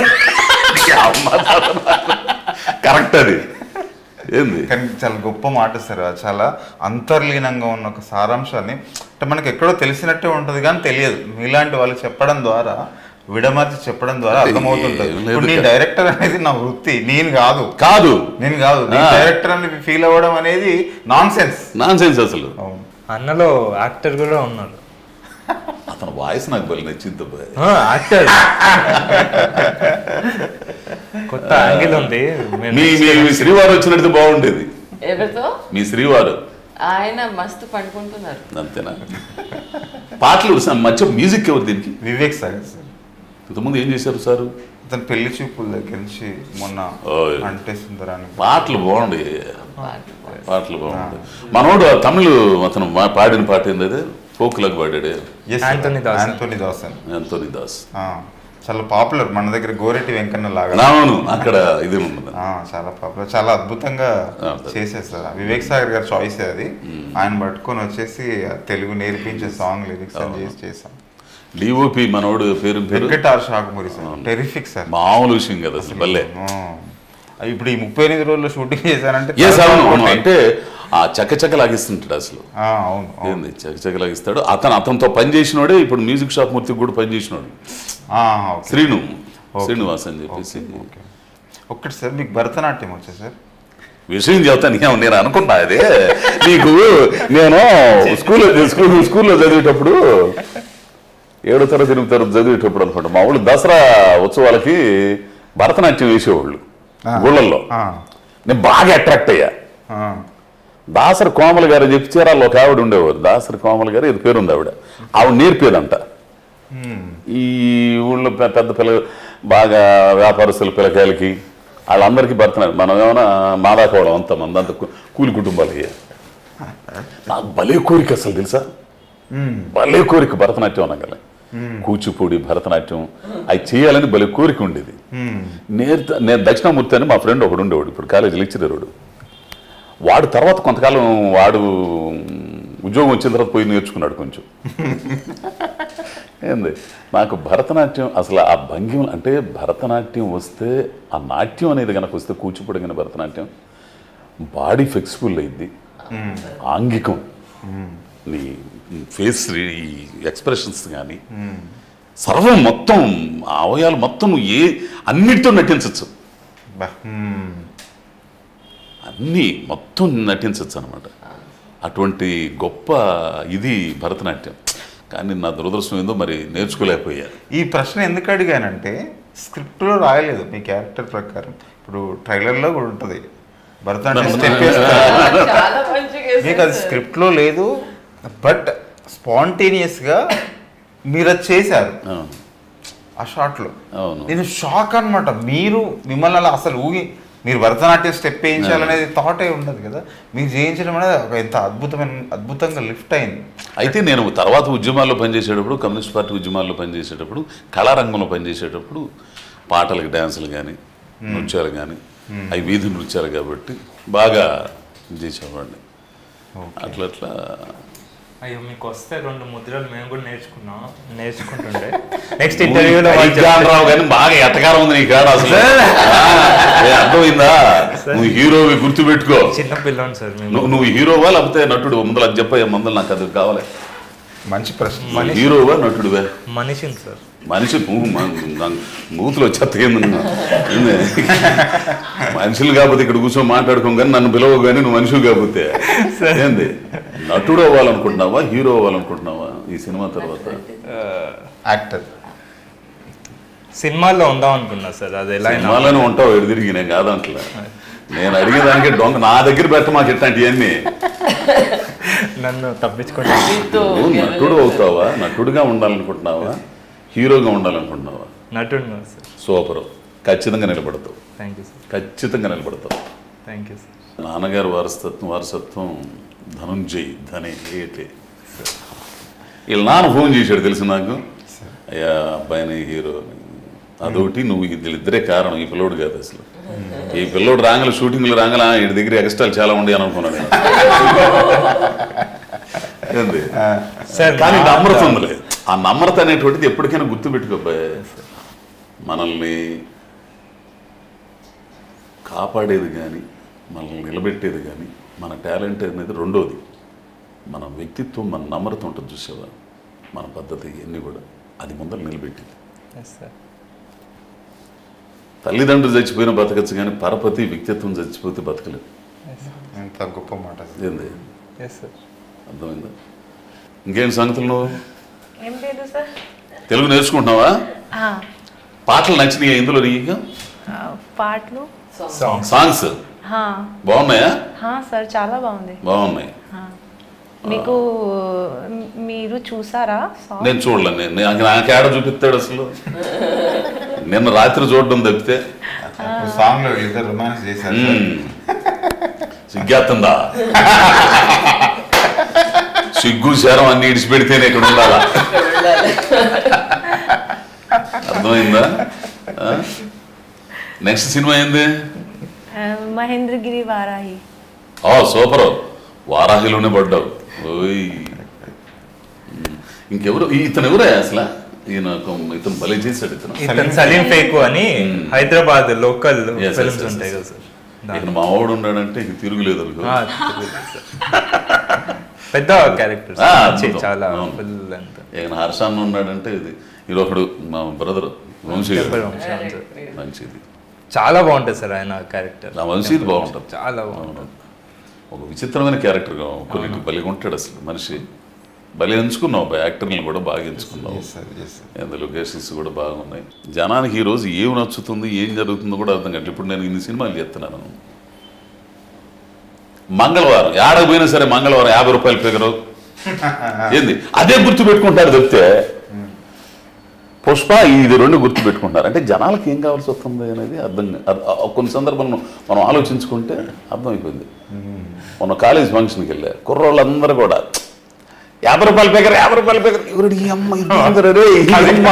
కరెక్ట్ అది ఏంది కానీ చాలా గొప్ప మాట సార్ అది చాలా అంతర్లీనంగా ఉన్న ఒక సారాంశాన్ని అంటే మనకి ఎక్కడో తెలిసినట్టే ఉంటుంది కానీ తెలియదు మీలాంటి వాళ్ళు చెప్పడం ద్వారా విడమర్చి చెప్పడం ద్వారా అంటే అర్థమవుతుంటుంది ఏం లేదు ఇప్పుడు నేను కదా. డైరెక్టర్ అనేది నా వృత్తి నేను కాదు కాదు నేను కాదు నేను ఆ. డైరెక్టర్ అని ఫీల్ అవ్వడం అనేది నాన్ సెన్స్ నాన్ సెన్స్ అసలు అవును అన్నలో యాక్టర్ కూడా ఉన్నారు అతని వాయిస్ నాకు బలి నచ్చింది అబ్బాయి. యాక్టర్ కొత్త యాంగిల్ ఉంది మీరు మీ మీ మీ శ్రీవారు వచ్చినట్టు బాగుండేది ఎవరితో మీ శ్రీవారు ఆయన మస్తు పండుకుంటున్నారు అంతేనా పాటలు స- మధ్య మ్యూజిక్ ఎవరు దీనికి వివేక్ సాగర్ సార్ ఇంతకుముందు ఏం చేశారు సార్ అతను పెళ్లి చూపుల దగ్గర నుంచి మొన్న ఓయ్. అంటే సుందరాన్ని పాటలు బాగుండే పాటలు బాగుండే మనోడు ఆ తమిళ్ అతను మా- పాడిన పాట ఏంది అదే ఫోక్లకు పాడాడే Yes, sir. Anthony Dasan. Anthony Dasan. అంతోని దాస్ ఆ, చాలా పాపులర్ మన దగ్గర గోరెట్టి వెంకన్న లాగా అవును అక్కడ ఇది ఉన్నది ఆ, చాలా పాపులర్ చాలా అద్భుతంగా ఆ, చేసేస్తారు వివేక్ సాగర్ గారి చాయిస్ అది ఆయన పట్టుకొని వచ్చేసి ఆ తెలుగు నేర్పించే సాంగ్ లిరిక్స్ అని చేసి చేసాం డిఓపి మనోడు పేరు పేరు Venkat R Shakamuri sir terrific sir మామూలు విషయం కదా అసలు భలే ఆ. ఇప్పుడు ఈ ముప్పై ఎనిమిది రోజుల్లో షూటింగ్ చేశారంటే ఏ చాలా అవును అవును. బాగుంటాయి. అంటే ఆ చక్కచక్క లాగిస్తుంటాడు అసలు ఆ, అవును అవును. ఏంది చక్కచక్క లాగిస్తాడు అతను అతనితో పని చేసినోడే ఇప్పుడు మ్యూజిక్ షాప్ మూర్తికి కూడా పని చేసినాడు ఆ, ఓకే. శ్రీను ఓకే. శ్రీనివాస్ అని చెప్పేసి ఓకే. ఒక్కటి సార్ మీకు భరతనాట్యం వచ్చా సార్ విషయం చెప్తాను ఏమో నేను అనుకుంటా అదే నీకు నేను స్కూల్లో స్కూల్ స్కూల్లో చదివేటప్పుడు ఏడో తరగతి ఎనిమిది తరగతి చదివేటప్పుడు అనుకుంటా మా ఊళ్ళు దసరా ఉత్సవాలకి భరతనాట్యం వేసేవాళ్ళు ఆ. ఊళ్ళల్లో ఆ, నేను బాగా అట్రాక్ట్ అయ్యా ఆ. దాసరి కోమల గారు చెప్పి చీరాల్లో ఒక ఆవిడ ఉండేవారు దాసరి కోమల గారు ఇది పేరుంది ఆవిడ ఆవిడ నేర్పేదంట ఈ ఊళ్ళో పె- పెద్ద పిల్ల బాగా వ్యాపారస్తుల పిల్లకాయలకి వాళ్ళందరికీ భరతనాట్యం మనం ఏమైనా మాదాకోవడం అంత మంది అంత కూ- కూలి కుటుంబాలు అయ్యాయి నాకు భలే కోరిక అసలు తెలుసా భలే కోరిక భరతనాట్యం అనగల కూచిపూడి భరతనాట్యం అవి చేయాలని భలే కోరిక ఉండేది నేర్త నేను దక్షిణామూర్తి అని మా ఫ్రెండ్ ఒకడు ఉండేవాడు ఇప్పుడు కాలేజీ లెక్చరర్ వాడు వాడు తర్వాత కొంతకాలం వాడు ఉద్యోగం వచ్చిన తర్వాత పోయి నేర్చుకున్నాడు కొంచెం ఏంది నాకు భరతనాట్యం అసలు ఆ భంగిమ అంటే భరతనాట్యం వస్తే ఆ నాట్యం అనేది కనుక వస్తే కూచిపూడి కానీ భరతనాట్యం బాడీ ఫ్లెక్సిబుల్ అయింది ఆంగికం నీ ఫేస్ ఈ ఎక్స్ప్రెషన్స్ కానీ సర్వం మొత్తం ఆ అవయాలు మొత్తం నువ్వు ఏ అన్నిటితో నటించవచ్చు బా, మ్మ్. అన్నీ మొత్తం నటించవచ్చు అనమాట అటువంటి గొప్ప ఇది భరతనాట్యం కానీ నా దురదృష్టం ఏందో మరి నేర్చుకోలేకపోయా ఈ ప్రశ్న ఎందుకు అడిగానంటే స్క్రిప్ట్లో రాయలేదు మీ క్యారెక్టర్ ప్రకారం ఇప్పుడు ట్రైలర్లో కూడా ఉంటుంది భరతనాట్యం స్టెప్ వేస్తారు చాలా మంచిగా మీకు అది స్క్రిప్ట్లో లేదు బట్ స్పాంటేనియస్గా మీరు అది చేశారు అవును. ఆ షాట్లో అవును. నేను షాక్ అన్నమాట మీరు మిమ్మల్ని అలా అసలు ఊగి మీరు భరతనాట్యం స్టెప్ వేయించాలనేది థాటే ఉండదు కదా మీరు చేయించడం అనేది ఒక ఎంత అద్భుతమైన అద్భుతంగా లిఫ్ట్ అయింది అయితే నేను తర్వాత ఉద్యమాల్లో పనిచేసేటప్పుడు కమ్యూనిస్ట్ పార్టీ ఉద్యమాల్లో పనిచేసేటప్పుడు కళారంగంలో పనిచేసేటప్పుడు పాటలకు డ్యాన్సులు కానీ నృత్యాలు కానీ అవి వీధి నృత్యాలు కాబట్టి బాగా చేసేవాడిని అట్లా అట్లా అయ్యో మీకు వస్తే రెండు ముద్రలు మేము కూడా నేర్చుకున్నాం నేర్చుకుంటుండే నెక్స్ట్ ఇంటర్వ్యూలో రావు కానీ బాగా ఎట్టకారం ఉంది నీ కాడ అసలు ఏ, అర్థమైందా నువ్వు హీరోవి గుర్తు పెట్టుకో చిన్న పిల్లోని సార్ మేము నువ్వు నువ్వు హీరోవా లేకపోతే నటుడు ముందర అది చెప్పయ్యా ముందర నాకు అది కావాలి మంచి ప్రశ్న నువ్వు హీరోవా నటుడువా మనిషిని సార్ మనిషి పువ్వు మూతులు వచ్చేంది మనుషులు కాకపోతే ఇక్కడ కూర్చొని మాట్లాడుకోం కానీ నన్ను పిలవ కానీ నువ్వు మనిషి కాకపోతే ఏంది నటుడు అవ్వాలనుకుంటున్నావా హీరో అవ్వాలనుకుంటున్నావా ఈ సినిమా తర్వాత యాక్టర్ సినిమాల్లో ఉందాం అనుకున్నా సార్ అది ఎలా అయినా సినిమాలోనే ఉంటావు ఎడు తిరిగి నేను కాదంటలే నేను అడిగేదానికి దొంగ నా దగ్గర పెట్ట మాకు ఇట్లాంటివన్నీ నన్ను తప్పించుకుంటా నువ్వు నటుడు అవుతావా నటుడుగా ఉండాలనుకుంటున్నావా హీరోగా ఉండాలనుకుంటున్నావా నటుడు సార్ సూపర్ ఖచ్చితంగా నిలబడతావు థ్యాంక్ యూ సార్ ఖచ్చితంగా నిలబడతావు థ్యాంక్ యూ సార్ నాన్నగారు వారసత్వం వారసత్వం ధనుంజయ్ ధనే ఏటే వీళ్ళ నాన్న ఫోన్ చేశాడు తెలుసు నాకు అయ్యా అబ్బాయిని హీరో అని. అదొకటి నువ్వు వీళ్ళిద్దరే కారణం ఈ పిల్లోడు కాదు అసలు ఈ పిల్లోడు రాంగల షూటింగ్లు రాంగల వీడి దగ్గర ఎక్స్ట్రాలు చాలా ఉండి అని అనుకున్నాను నేను. ఏంది? సార్ కానీ నా- నమ్రత ఉందిలే ఆ నమ్రత అనేటువంటిది ఎప్పటికైనా గుర్తుపెట్టుకోబాయ్ మనల్ని కాపాడేది కానీ మనల్ని నిలబెట్టేది కానీ మన టాలెంట్ అనేది రెండోది మన వ్యక్తిత్వం మన నమ్రత ఉంటుంది చూసావా మన పద్ధతి ఇవన్నీ కూడా అది ముందర నిలబెట్టింది ఎస్ సార్ తల్లిదండ్రులు చచ్చిపోయిన బతకచ్చు కానీ పరపతి వ్యక్తిత్వం చచ్చిపోతే బతకలేదు ఎంత గొప్ప మాట అసలు. ఏంది ఎస్ సార్ అర్థమైందా ఇంకేం సంగతులు నువ్వు ఏం లేదు సార్ తెలుగు నేర్చుకుంటున్నావా ఆ, పాటలు నచ్చినాయి ఇందులో నీకు ఆ, పాటలు సాంగ్స్ సాంగ్స్ హా, బాగున్నాయా హా, సార్ చాలా బాగుంది బాగున్నాయి హా. మీకు మీరు చూసారా సాంగ్ నేను చూడలే నేను నాకు నాకు ఏడ చూపిస్తాడు అసలు నిన్న రాత్రి చూడడం తప్పితే అప్పుడు సాంగ్ లో ఇద్దరు రొమాన్స్ చేశారు మ్మ్. సిగ్గేస్తుందా సిగ్గు శరం అన్ని ఇడిచిపెడితేనే ఇక్కడ ఉండాలా అర్థమైందా నెక్స్ట్ సినిమా ఏంది ఆ, మహేంద్రగిరి వారాహి ఓ సూపర్ వారాహిలోనే పడ్డావు ఓయ్ మ్మ్. ఇంకెవరు ఈ- ఇతను ఎవరే అసలు ఈయన ఒక- ఇతను భలే చేశాడు ఇతను ఇతను సలీం ఫేకు అని Hyderabad local Yes, yes, films yes, ఉంటాయి yes. కదా సార్ ఇక్కడ మా వాడు ఉన్నాడంటే ఇక తిరుగులేదు అనుకో ఆ, తెలియదు సార్. పెద్ద క్యారెక్టర్ ఆ, అద్భుతం. చాలా అవును. ఫుల్ అంత ఇక హర్షాన్ ఉన్నాడంటే ఇది ఇది ఒకడు మా బ్రదర్ వంశీ గారు. టెంపుల్ వంశీ అవును సార్. మంచిది చాలా బాగుంటుంది సార్ ఆయన క్యారెక్టర్ నా వంశీది బాగుంటుంది చాలా బాగుంటుంది ఒక విచిత్రమైన క్యారెక్టర్గా కొన్నిటి బలిగా ఉంటాడు అసలు మనిషి బలి ఎంచుకున్నావు బా యాక్టర్ని కూడా బాగా ఎంచుకున్నావు Yes, sir, yes, sir. And locations కూడా బాగున్నాయి జనానికి ఈ రోజు ఏం నచ్చుతుంది ఏం జరుగుతుందో కూడా అర్థం కాదు ఇప్పుడు నేను ఇన్ని సినిమాలు చేస్తున్నాను మంగళవారం ఏడకు పోయినా సరే మంగళవారం యాభై రూపాయలు ఫిగరు ఏంది అదే గుర్తు పెట్టుకుంటారు చెప్తే పుష్ప ఇది రెండు గుర్తు పెట్టుకుంటారు అంటే జనాలకి ఏం కావాల్సి వస్తుంది అనేది అర్థం అర్- అ- కొన్ని సందర్భాలను మనం ఆలోచించుకుంటే అర్థమైపోయింది మొన్న కాలేజ్ ఫంక్షన్కి వెళ్ళా కుర్రోళ్ళందరూ కూడా యాభై రూపాయలు పేకర్ యాభై రూపాయలు పేకర్ ఎవరు ఈ అమ్మ ఇది ఏందిరా రే? ఈ అమ్మ.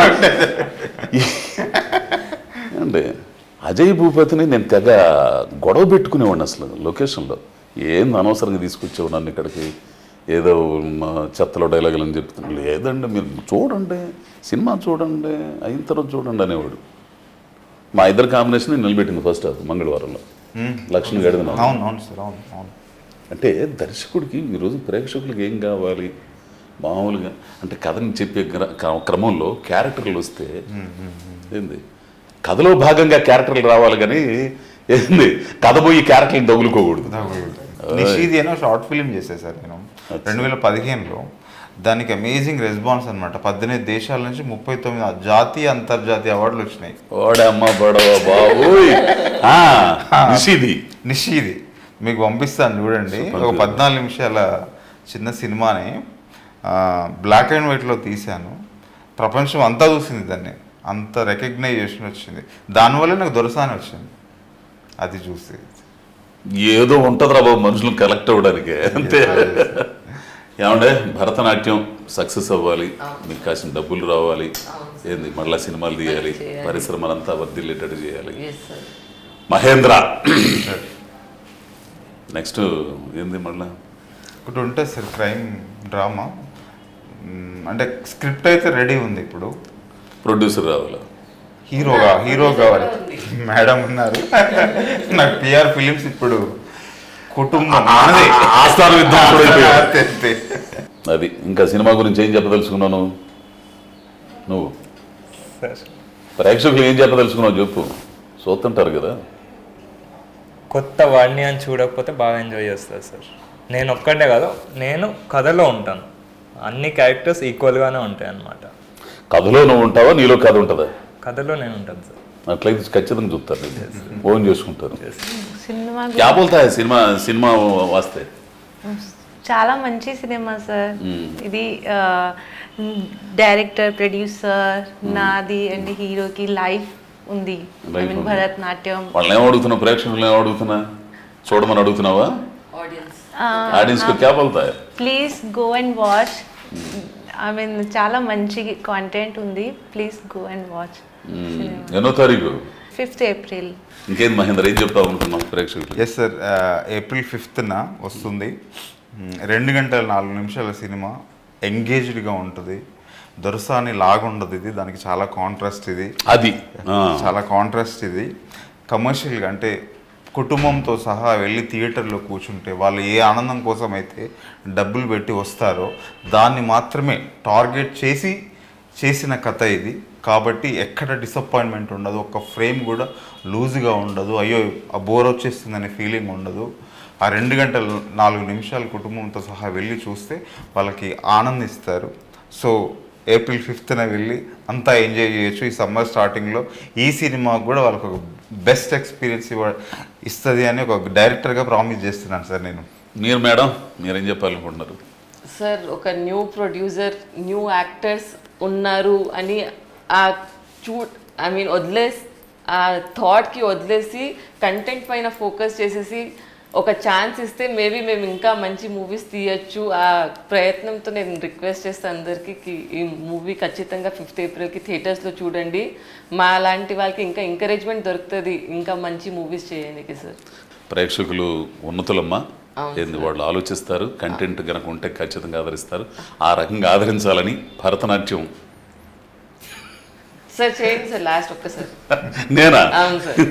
అంటే అజయ్ భూపతిని నేను తెగ గొడవ పెట్టుకునేవాడిని అసలు లొకేషన్లో ఏంది అనవసరంగా తీసుకొచ్చావు నన్ను ఇక్కడికి ఏదో మా చెత్తలో డైలాగులు అని చెప్తున్నాను లేదండి మీరు చూడండి సినిమా చూడండి అయిన తర్వాత చూడండి అనేవాడు మా ఇద్దరు కాంబినేషన్ నిలబెట్టింది ఫస్ట్ హాఫ్ మంగళవారంలో లక్ష్మణ్ గడిదిన అవును అవును సార్ అవును అవును అంటే దర్శకుడికి ఈరోజు ప్రేక్షకులకు ఏం కావాలి మామూలుగా అంటే కథని చెప్పే గ్ర- క్ర- క్రమంలో క్యారెక్టర్లు వస్తే ఏంది కథలో భాగంగా క్యారెక్టర్లు రావాలి కానీ ఏంది కథ పోయి క్యారెక్టర్లు తగులుకోకూడదు నిషీది అనో షార్ట్ ఫిలిం చేశాను సార్ నేను రెండు వేల పదిహేనులో దానికి అమేజింగ్ రెస్పాన్స్ అనమాట పద్దెనిమిది దేశాల నుంచి ముప్పై తొమ్మిది జాతీయ అంతర్జాతీయ అవార్డులు వచ్చినాయి ఓడమ్మ బడవ బాబు నిషిది నిషీది మీకు పంపిస్తాను చూడండి ఒక పద్నాలుగు నిమిషాల చిన్న సినిమాని బ్లాక్ అండ్ వైట్లో తీశాను ప్రపంచం అంతా చూసింది దాన్ని అంత రికగ్నైజేషన్ వచ్చింది దానివల్ల నాకు దొరసాని వచ్చింది అది చూసి ఏదో ఉంటుందిరా బాబు మనుషులు కలెక్ట్ అవ్వడానికి అంతే ఏమంటే భరతనాట్యం సక్సెస్ అవ్వాలి మీకు కాసిన డబ్బులు రావాలి ఏంది మళ్ళీ సినిమాలు తీయాలి పరిశ్రమలంతా వర్దిల్లేటట్టు చేయాలి ఎస్ సార్ మహేంద్ర నెక్స్ట్ ఏంది మళ్ళా ఒకటి ఉంటుంది సార్ క్రైమ్ డ్రామా అంటే స్క్రిప్ట్ అయితే రెడీ ఉంది ఇప్పుడు ప్రొడ్యూసర్ రావాలి హీరోగా హీరో కావాలి మేడం ఉన్నారు నాకు పిఆర్ ఫిలిమ్స్ ఇప్పుడు కుటుంబం మనది. ఆస్థాన విద్వాంసుడు అయిపోయావు. అంతే, అంతే. అది ఇంకా సినిమా గురించి ఏం చెప్పదలుచుకున్నాను నువ్వు సార్ ప్రేక్షకులు ఏం చెప్పదలుచుకున్నావు చెప్పు చూస్తుంటారు కదా కొత్త వాడిని అని చూడకపోతే బాగా ఎంజాయ్ చేస్తారు సార్ నేను ఒక్కడే కాదు నేను కథలో ఉంటాను అన్ని క్యారెక్టర్స్ ఈక్వల్గానే ఉంటాయి అన్నమాట కథలో నువ్వు ఉంటావా నీలో కథ ఉంటుందా కథలో నేను ఉంటాను సార్ అట్లయితే ఖచ్చితంగా చూస్తారు నేను ఓన్ చేసుకుంటారు సినిమా క్యా బోల్తా హై సినిమా సినిమా వాస్తే చాలా మంచి సినిమా సార్ ఇది డైరెక్టర్ ప్రొడ్యూసర్ నాది అండ్ హీరోకి లైఫ్ ఉంది ఐ Life మీన్ ఉంది. భరతనాట్యం వాళ్ళని ఏం అడుగుతున్నా ప్రేక్షకులు ఏం అడుగుతున్నా చూడమని అడుగుతున్నావా ఆడియన్స్ ఆడియన్స్ కు క్యా బోల్తా హై please go and watch I mean చాలా మంచి కాంటెంట్ ఉంది ప్లీజ్ గో అండ్ వాచ్ మ్మ్. ఎన్నో తారీఖు ఫిఫ్త్ ఏప్రిల్ ఇంకేం మహేందర్ ఏం చెప్తావు అనుకున్నాం ప్రేక్షకులు ఎస్ సార్ ఏప్రిల్ ఫిఫ్త్న వస్తుంది మ్, రెండు గంటల నాలుగు నిమిషాల సినిమా ఎంగేజ్డ్గా ఉంటుంది దొరసాని లాగుండదు ఇది దానికి చాలా కాంట్రాస్ట్ ఇది అది ఆ. చాలా కాంట్రాస్ట్ ఇది కమర్షియల్గా అంటే కుటుంబంతో సహా వెళ్ళి థియేటర్లో కూర్చుంటే వాళ్ళు ఏ ఆనందం కోసం అయితే డబ్బులు పెట్టి వస్తారో దాన్ని మాత్రమే టార్గెట్ చేసి చేసిన కథ ఇది కాబట్టి ఎక్కడ డిసప్పాయింట్మెంట్ ఉండదు ఒక ఫ్రేమ్ కూడా లూజ్గా ఉండదు అయ్యో ఆ బోర్ వచ్చేస్తుందనే ఫీలింగ్ ఉండదు ఆ రెండు గంటలు నాలుగు నిమిషాలు కుటుంబంతో సహా వెళ్ళి చూస్తే వాళ్ళకి ఆనందిస్తారు సో ఏప్రిల్ ఫిఫ్త్న వెళ్ళి అంతా ఎంజాయ్ చేయొచ్చు ఈ సమ్మర్ స్టార్టింగ్లో ఈ సినిమా కూడా వాళ్ళకి ఒక బెస్ట్ ఎక్స్పీరియన్స్ ఇవ్వ ఇస్తుంది అని ఒక డైరెక్టర్గా ప్రామిస్ చేస్తున్నాను సార్ నేను మీరు మేడం మీరేం చెప్పాలనుకుంటున్నారు సార్ ఒక న్యూ ప్రొడ్యూసర్ న్యూ యాక్టర్స్ ఉన్నారు అని ఆ చూ ఐ మీన్ వదిలేసి ఆ థాట్కి వదిలేసి కంటెంట్ పైన ఫోకస్ చేసేసి ఒక ఛాన్స్ ఇస్తే మేబీ మేము ఇంకా మంచి మూవీస్ తీయచ్చు ఆ ప్రయత్నంతో నేను రిక్వెస్ట్ చేస్తాను అందరికీ కి ఈ మూవీ ఖచ్చితంగా ఫిఫ్త్ ఏప్రిల్కి థియేటర్స్లో చూడండి మా లాంటి వాళ్ళకి ఇంకా ఎంకరేజ్మెంట్ దొరుకుతుంది ఇంకా మంచి మూవీస్ చేయడానికి సార్ ప్రేక్షకులు ఉన్నతులమ్మా ఏంది వాళ్ళు ఆలోచిస్తారు కంటెంట్ కనుక ఉంటే ఖచ్చితంగా ఆదరిస్తారు ఆ రకంగా ఆదరించాలని భరతనాట్యం సార్ చేయండి సార్ లాస్ట్ ఒక్కసారి నేనా అవును సార్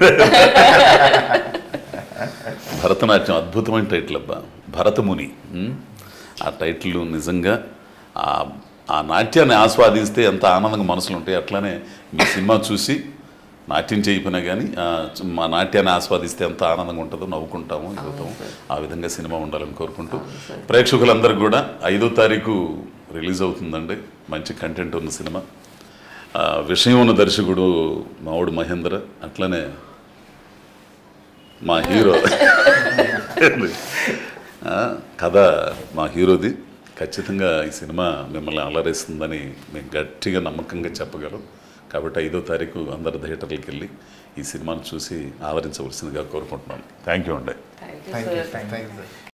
భరతనాట్యం అద్భుతమైన టైటిల్ అబ్బా భరతముని ఉమ్. ఆ టైటిల్ నిజంగా ఆ ఆ నాట్యాన్ని ఆస్వాదిస్తే ఎంత ఆనందంగా మనసులు ఉంటాయి అట్లానే మీ సినిమా చూసి నాట్యం చేయకపోయినా కానీ ఆ, మా నాట్యాన్ని ఆస్వాదిస్తే ఎంత ఆనందంగా ఉంటుందో నవ్వుకుంటాము ఇవ్వుతాము ఆ విధంగా సినిమా ఉండాలని కోరుకుంటూ ప్రేక్షకులందరికీ కూడా ఐదో తారీఖు రిలీజ్ అవుతుందండి మంచి కంటెంట్ ఉన్న సినిమా ఆ, విషయం ఉన్న దర్శకుడు మావుడు మహేంద్ర అట్లనే మా హీరో ఆ, కథ మా హీరోది ఖచ్చితంగా ఈ సినిమా మిమ్మల్ని అలరిస్తుందని మేము గట్టిగా నమ్మకంగా చెప్పగలం కాబట్టి ఐదో తారీఖు అందరు థియేటర్లకు వెళ్ళి ఈ సినిమాను చూసి ఆదరించవలసిందిగా కోరుకుంటున్నాను థ్యాంక్ యూ అండి thank you thank you sir thank you